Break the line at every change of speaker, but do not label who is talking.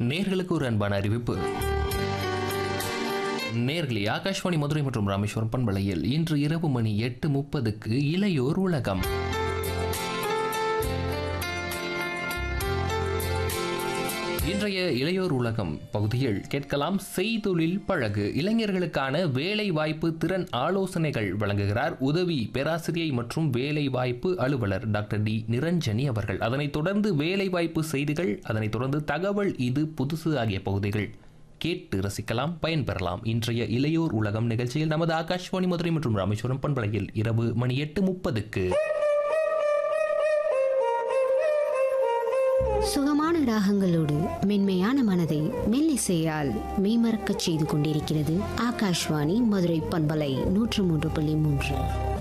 நேர்களுக்கு ஒரு அன்பான அறிவிப்பு நேர்களே ஆகாஷ்வாணி மதுரை மற்றும் ராமேஸ்வரம் பண்பலையில் இன்று இரவு மணி எட்டு முப்பதுக்கு இளையோர் உலகம் இன்றைய இளையோர் உலகம் பகுதியில் கேட்கலாம் செய்தொழில் பழகு இளைஞர்களுக்கான வேலை வாய்ப்பு திறன் ஆலோசனைகள் வழங்குகிறார் உதவி பேராசிரியை மற்றும் வேலை வாய்ப்பு அலுவலர் டாக்டர் டி நிரஞ்சனி அவர்கள் அதனைத் தொடர்ந்து வேலை வாய்ப்பு செய்திகள் அதனைத் தொடர்ந்து தகவல் இது புதுசு ஆகிய பகுதிகள் கேட்டு ரசிக்கலாம் பயன்பெறலாம் இன்றைய இளையோர் உலகம் நிகழ்ச்சியில் நமது ஆகாஷ்வாணி மதுரை மற்றும் ராமேஸ்வரம் பண்பலையில் இரவு மணி எட்டு முப்பதுக்கு
சுகமான ராகங்களோடு மென்மையான மனதை மெல்லிசையால் மெய்மறக்கச் செய்து கொண்டிருக்கிறது ஆகாஷ்வாணி மதுரை பண்பலை நூற்று மூன்று புள்ளி மூன்று